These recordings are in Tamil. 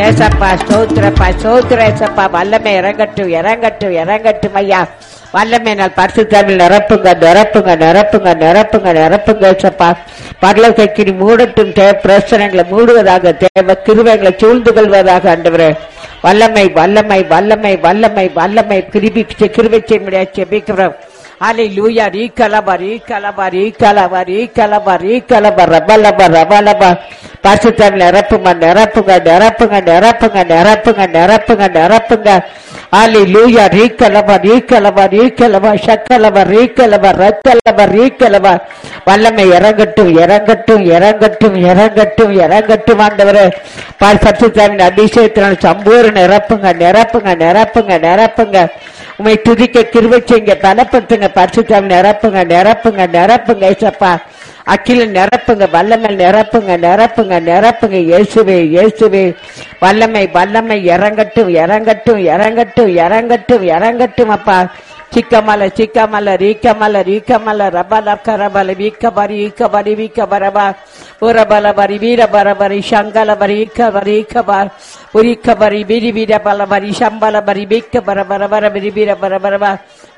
ஏசப்பா ஸ்தோத்திரப்பா ஸ்தோத்திர ஏசப்பா வல்லமை இறங்கட்டும் இறங்கட்டும் இறங்கட்டும் ஐயா வல்லமை நாள் பரிசுத்தாவில் நிரப்புங்க நிரப்புங்க நிரப்புங்க நிரப்புங்க நிரப்புங்க ஏசப்பா பரலோகக்கினி மூடட்டும் தேவ பிரச்சனைகளை மூடுவதாக தேவ கிருவைகளை சூழ்ந்து கொள்வதாக ஆண்டவரே வல்லமை வல்லமை வல்லமை வல்லமை வல்லமை கிருபி கிருவை செய்ய முடியாது செபிக்கிறோம் அலை லூயா ரீ கலபா ரீ கலபா ரீ கலபா ரீ கலபா ரீ கலபா ரபலபா ரபலபா பரிசுத்தம் நிரப்புங்க நிரப்புங்க நிரப்புங்க நிரப்புங்க நிரப்புங்க நிரப்புங்க நிரப்புங்க அலை லூயா ரீ கலபா ரீ கலபா ரீ கலபா சக்கலபா ரீ கலபா ரத்தலபா ரீ கலபா வல்லமை இறங்கட்டும் இறங்கட்டும் இறங்கட்டும் இறங்கட்டும் இறங்கட்டும் ஆண்டவரே பரிசுத்தாவின் அபிஷேகத்தினால் சம்பூர் நிரப்புங்க நிரப்புங்க நிரப்புங்க நிரப்புங்க உமை துதிக்க கிருபை செய்யுங்க பலப்படுத்துங்க பரிசுத்தாவி நிரப்புங்க நிரப்புங்க நிரப்புங்க ஏசப்பா அக்கில நிரப்புங்க வல்லமை நிரப்புங்க நிரப்புங்க நிரப்புங்க இயேசுவே இயேசுவே வல்லமை வல்லமை இறங்கட்டும் இறங்கட்டும் இறங்கட்டும் இறங்கட்டும் இறங்கட்டும் அப்பா சிக்கமல சிக்கமல ரீக்கமல ரீக்கமல ரபல கரபல வீக்கபரி ஈக்கபரி வீக்கபரபா உரபல பரி வீரபர பரி சங்கல பரி ஈக்கபரி ஈக்கபர் உரிக்கபரி விரி வீர பல பரி சம்பல பரி வீக்க பர பர பர விரி வீர பர பரபா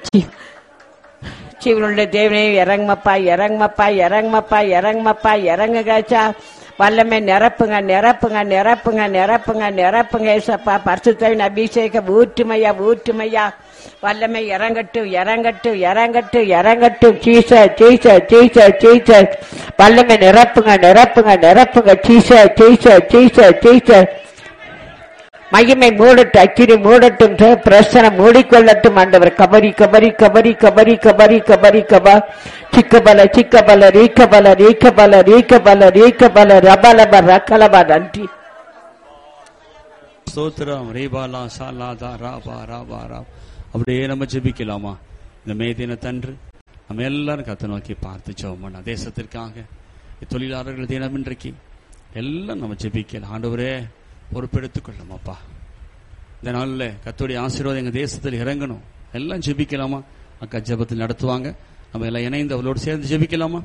சிவனுடைய தேவனே இறங்குமப்பா இறங்குமப்பா இறங்குமப்பா இறங்குமப்பா இறங்குகாச்சா வல்லமை நிரப்புங்க நிரப்புங்க நிரப்புங்க நிரப்புங்க நிரப்புங்க ஏசப்பா பரிசுத்தவின் அபிஷேகம் ஊற்றுமையா ஊற்றுமையா வல்லமை இறங்கட்டும் இறங்கட்டும் இறங்கட்டும் இறங்கட்டும் சீச சீச சீச சீச வல்லமை நிரப்புங்க நிரப்புங்க நிரப்புங்க சீச சீச சீச சீச மகிமை மூடட்டும் அக்கினி மூடட்டும் தே- பிரசனம் மூடிக்கொள்ளட்டும் ஆண்டவர் கபரி கபரி கபரி கபரி கபரி கபரி கபா சிக்கபல சிக்கபல ரீக்கபல ரீக்கபல ரீக்கபல ரீக்கபல ரபலப ரக்கலபா நன்றி ஸ்தோத்திரம் ரீபாலா சாலாதா ராபா ராபா ரா அப்படியே நம்ம ஜெபிக்கலாமா இந்த மே தினத்தன்று நம்ம எல்லாரும் கத்தை நோக்கி பார்த்து ஜெபம் தேசத்திற்காக தொழிலாளர்கள் தினம் இன்றைக்கு எல்லாம் நம்ம ஜெபிக்கலாம் ஆண்டவரே பொறுப்பெடுத்துக் கொள்ளமாப்பா இந்த நாளில் கத்தோடைய ஆசீர்வாதம் எங்க தேசத்தில் இறங்கணும் எல்லாம் ஜெபிக்கலாமா அக்கா ஜெபத்தில் நடத்துவாங்க நம்ம எல்லாம் இணைந்து அவளோடு சேர்ந்து ஜெபிக்கலாமா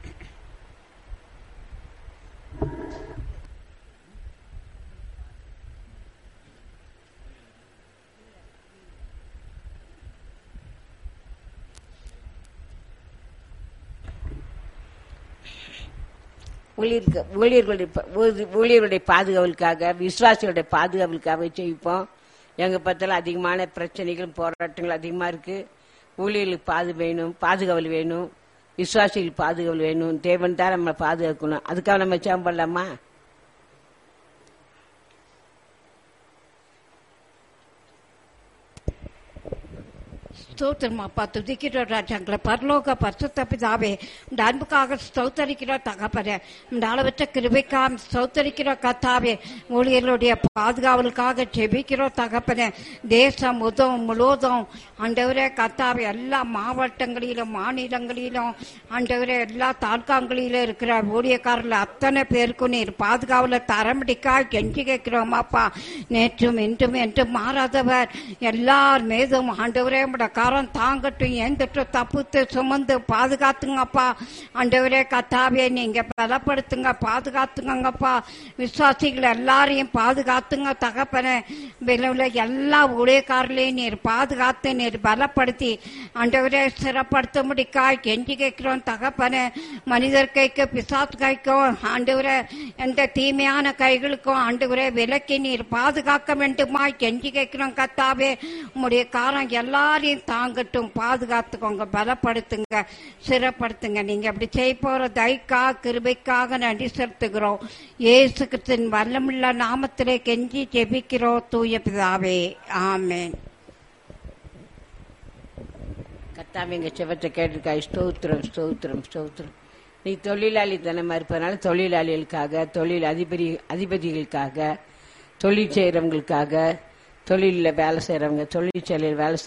ஊழியருக்கு ஊழியர்களுடைய ப- ஊதி- ஊழியர்களுடைய பாதுகாவலுக்காக விசுவாசிகளுடைய பாதுகாவலுக்காக செய்ப்போம் எங்க பத்தில அதிகமான பிரச்சனைகள் போராட்டங்கள் அதிகமா இருக்கு ஊழியர்களுக்கு பாது வேணும் பாதுகாவல் வேணும் விசுவாசிகளுக்கு பாதுகாவல் வேணும் தேவன் தான் நம்மளை பாதுகாக்கணும் அதுக்காக நம்ம சேம் பண்ணலாமா ஸ்தோத்திரம் அப்பா துதிக்கிறோம் ராஜாங்களை பரலோக பரிசுத்த பிதாவே இந்த அன்புக்காக ஸ்தோத்தரிக்கிறோம் தகப்பனே இந்த அளவற்ற கிருபைக்காக ஸ்தோத்தரிக்கிறோம் கத்தாவே ஊழியர்களுடைய பாதுகாவலுக்காக ஜெபிக்கிறோம் தகப்பனே தேசம் முதம் முழுவதும் ஆண்டவரே கத்தாவே எல்லா மாவட்டங்களிலும் மாநிலங்களிலும் ஆண்டவரே எல்லா தாலுக்காங்களிலும் இருக்கிற ஊழியக்காரர்கள் அத்தனை பேருக்கும் நீர் பாதுகாவல தரம்படிக்கா கெஞ்சி கேட்கிறோம் அப்பா நேற்றும் இன்றும் என்றும் மாறாதவர் எல்லார் மீதும் ஆண்டவரே உம்முடைய கரம் தாங்கட்டும் எந்தட்டும் தப்புத்து சுமந்து பாதுகாத்துங்கப்பா ஆண்டவரே கத்தாவே நீங்க பலப்படுத்துங்க பாதுகாத்துங்கப்பா விசுவாசிகள் எல்லாரையும் பாதுகாத்துங்க தகப்பனே விளைவுல எல்லா ஊழியக்காரர்களையும் நீர் பாதுகாத்து நீர் பலப்படுத்தி ஆண்டவரே சிறப்படுத்த முடிக்காய் கெஞ்சி கேட்கிறோம் தகப்பனே மனிதர் கைக்கு பிசாசு கைக்கும் ஆண்டவரே எந்த தீமையான கைகளுக்கும் ஆண்டவரே விலக்கி நீர் பாதுகாக்க வேண்டுமா கெஞ்சி கேட்கிறோம் கத்தாவே உம்முடைய காரம் எல்லாரையும் தாங்கட்டும் பாதுகாத்துக்கோங்க பலப்படுத்துங்க சிறப்படுத்துங்க நீங்க அப்படி செய்ய போற தைக்கா கிருபைக்காக நன்றி செலுத்துகிறோம் இயேசு கிறிஸ்தின் வல்லமுள்ள நாமத்திலே கெஞ்சி ஜெபிக்கிறோம் தூய பிதாவே ஆமென் கத்தாம எங்க செவத்தை கேட்டிருக்காய் ஸ்தோத்திரம் ஸ்தோத்திரம் ஸ்தோத்திரம் நீ தொழிலாளி தினமா இருப்பதனால தொழிலாளிகளுக்காக தொழில் அதிபதி அதிபதிகளுக்காக தொழில் செய்யறவங்களுக்காக தொழிலில் வேலை செய்யறவங்க தொழிற்சாலையில் வேலை